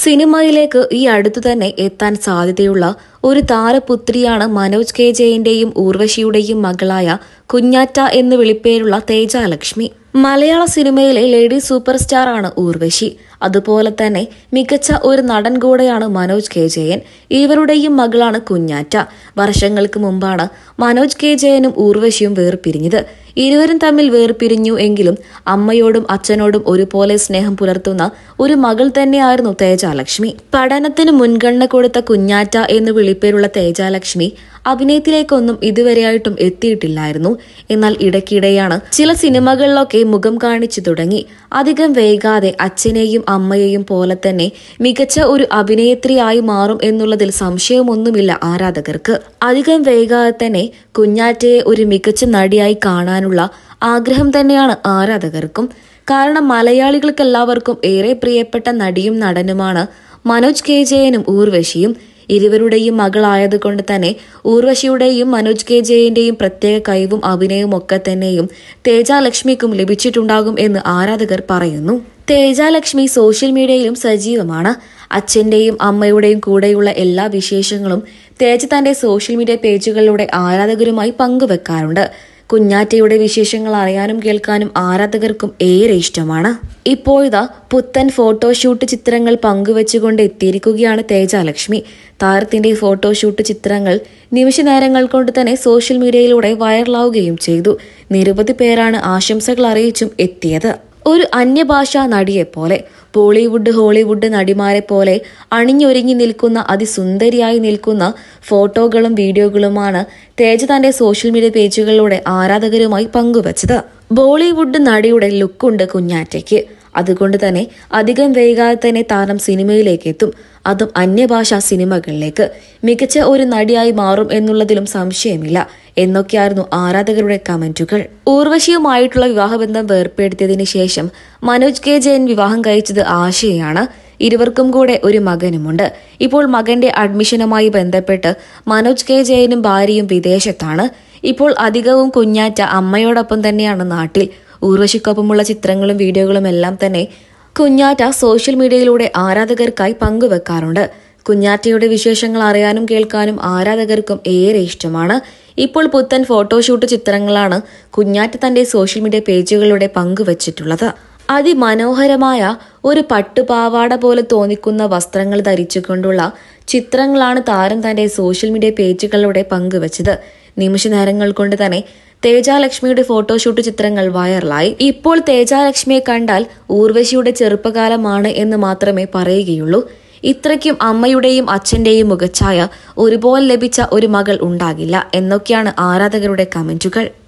സിനിമയിലേക്ക് ഈ അടുത്തു തന്നെ എത്താൻ സാധ്യതയുള്ള ഒരു താരപുത്രിയാണ് മനോജ് കെ ജയന്റെയും ഊർവശിയുടെയും മകളായ കുഞ്ഞാറ്റ എന്ന് വിളിപ്പേരുള്ള തേജാലക്ഷ്മി മലയാള സിനിമയിലെ ലേഡി സൂപ്പർ സ്റ്റാർ ആണ് ഊർവശി അതുപോലെ തന്നെ മികച്ച ഒരു നടൻ കൂടെയാണ് മനോജ് കെ ജയൻ ഇവരുടെയും മകളാണ് കുഞ്ഞാറ്റ വർഷങ്ങൾക്ക് മുമ്പാണ് മനോജ് കെ ജയനും ഊർവശിയും വേർപിരിഞ്ഞത് ഇരുവരും തമ്മിൽ വേർപിരിഞ്ഞു എങ്കിലും അമ്മയോടും അച്ഛനോടും ഒരുപോലെ സ്നേഹം പുലർത്തുന്ന ഒരു മകൾ തന്നെയായിരുന്നു തേജാലക്ഷ്മി പഠനത്തിന് മുൻഗണന കൊടുത്ത കുഞ്ഞാറ്റ എന്ന് വിളിപ്പേരുള്ള തേജാലക്ഷ്മി അഭിനയത്തിലേക്കൊന്നും ഇതുവരെയായിട്ടും എത്തിയിട്ടില്ലായിരുന്നു എന്നാൽ ഇടയ്ക്കിടെയാണ് ചില സിനിമകളിലൊക്കെ മുഖം കാണിച്ചു തുടങ്ങി അധികം വൈകാതെ അച്ഛനെയും അമ്മയെയും പോലെ തന്നെ മികച്ച ഒരു അഭിനേത്രിയായി മാറും എന്നുള്ളതിൽ സംശയമൊന്നുമില്ല ആരാധകർക്ക് അധികം വൈകാതെ തന്നെ കുഞ്ഞാറ്റയെ ഒരു മികച്ച നടിയായി കാണാനുള്ള ആഗ്രഹം തന്നെയാണ് ആരാധകർക്കും കാരണം മലയാളികൾക്കെല്ലാവർക്കും ഏറെ പ്രിയപ്പെട്ട നടിയും നടനുമാണ് മനോജ് കെ ജയനും ഊർവശിയും ഇരുവരുടെയും മകളായതുകൊണ്ട് തന്നെ ഊർവശിയുടെയും മനോജ് കെ ജയന്റെയും പ്രത്യേക കഴിവും അഭിനയവും ഒക്കെ തന്നെയും തേജാലക്ഷ്മിക്കും ലഭിച്ചിട്ടുണ്ടാകും എന്ന് ആരാധകർ പറയുന്നു തേജാലക്ഷ്മി സോഷ്യൽ മീഡിയയിലും സജീവമാണ് അച്ഛന്റെയും അമ്മയുടെയും കൂടെയുള്ള എല്ലാ വിശേഷങ്ങളും തേജ തന്റെ സോഷ്യൽ മീഡിയ പേജുകളിലൂടെ ആരാധകരുമായി പങ്കുവെക്കാറുണ്ട് കുഞ്ഞാറ്റയുടെ വിശേഷങ്ങൾ അറിയാനും കേൾക്കാനും ആരാധകർക്കും ഏറെ ഇഷ്ടമാണ് ഇപ്പോഴിതാ പുത്തൻ ഫോട്ടോഷൂട്ട് ചിത്രങ്ങൾ പങ്കുവെച്ചുകൊണ്ട് എത്തിയിരിക്കുകയാണ് തേജാലക്ഷ്മി താരത്തിന്റെ ഫോട്ടോഷൂട്ട് ചിത്രങ്ങൾ നിമിഷ നേരങ്ങൾ കൊണ്ട് തന്നെ സോഷ്യൽ മീഡിയയിലൂടെ വൈറലാവുകയും ചെയ്തു നിരവധി പേരാണ് ആശംസകൾ അറിയിച്ചും എത്തിയത് ഒരു അന്യഭാഷാ നടിയെപ്പോലെ ബോളിവുഡ് ഹോളിവുഡ് നടിമാരെ പോലെ അണിഞ്ഞൊരുങ്ങി നിൽക്കുന്ന അതിസുന്ദരിയായി നിൽക്കുന്ന ഫോട്ടോകളും വീഡിയോകളുമാണ് തേജ തന്റെ സോഷ്യൽ മീഡിയ പേജുകളിലൂടെ ആരാധകരുമായി പങ്കുവച്ചത് ബോളിവുഡ് നടിയുടെ ലുക്കുണ്ട് കുഞ്ഞാറ്റയ്ക്ക് അതുകൊണ്ട് തന്നെ അധികം വൈകാതെ തന്നെ താരം സിനിമയിലേക്ക് എത്തും അതും അന്യഭാഷാ സിനിമകളിലേക്ക് മികച്ച ഒരു നടിയായി മാറും എന്നുള്ളതിലും സംശയമില്ല എന്നൊക്കെയായിരുന്നു ആരാധകരുടെ കമന്റുകൾ ഊർവശിയുമായിട്ടുള്ള വിവാഹബന്ധം വേർപ്പെടുത്തിയതിനു ശേഷം മനോജ് കെ ജയൻ വിവാഹം കഴിച്ചത് ആശയാണ് ഇരുവർക്കും കൂടെ ഒരു മകനുമുണ്ട് ഇപ്പോൾ മകന്റെ അഡ്മിഷനുമായി ബന്ധപ്പെട്ട് മനോജ് കെ ജയനും ഭാര്യയും വിദേശത്താണ് ഇപ്പോൾ അധികവും കുഞ്ഞാറ്റ അമ്മയോടൊപ്പം തന്നെയാണ് നാട്ടിൽ ഊർവശിക്കൊപ്പമുള്ള ചിത്രങ്ങളും വീഡിയോകളും എല്ലാം തന്നെ കുഞ്ഞാറ്റ സോഷ്യൽ മീഡിയയിലൂടെ ആരാധകർക്കായി പങ്കുവെക്കാറുണ്ട് കുഞ്ഞാറ്റയുടെ വിശേഷങ്ങൾ അറിയാനും കേൾക്കാനും ആരാധകർക്കും ഏറെ ഇഷ്ടമാണ് ഇപ്പോൾ പുത്തൻ ഫോട്ടോഷൂട്ട് ചിത്രങ്ങളാണ് കുഞ്ഞാറ്റ തന്റെ സോഷ്യൽ മീഡിയ പേജുകളിലൂടെ പങ്കുവച്ചിട്ടുള്ളത് അതിമനോഹരമായ ഒരു പട്ടുപാവാട പോലെ തോന്നിക്കുന്ന വസ്ത്രങ്ങൾ ധരിച്ചുകൊണ്ടുള്ള ചിത്രങ്ങളാണ് താരം തന്റെ സോഷ്യൽ മീഡിയ പേജുകളിലൂടെ പങ്കുവച്ചത് നിമിഷ നേരങ്ങൾ കൊണ്ട് തന്നെ തേജാലക്ഷ്മിയുടെ ഫോട്ടോഷൂട്ട് ചിത്രങ്ങൾ വൈറലായി ഇപ്പോൾ തേജാലക്ഷ്മിയെ കണ്ടാൽ ഊർവശിയുടെ ചെറുപ്പകാലമാണ് എന്ന് മാത്രമേ പറയുകയുള്ളൂ ഇത്രയ്ക്കും അമ്മയുടെയും അച്ഛന്റെയും മുഖച്ഛായ ഒരുപോലെ ലഭിച്ച ഒരു മകൾ ഉണ്ടാകില്ല എന്നൊക്കെയാണ് ആരാധകരുടെ കമന്റുകൾ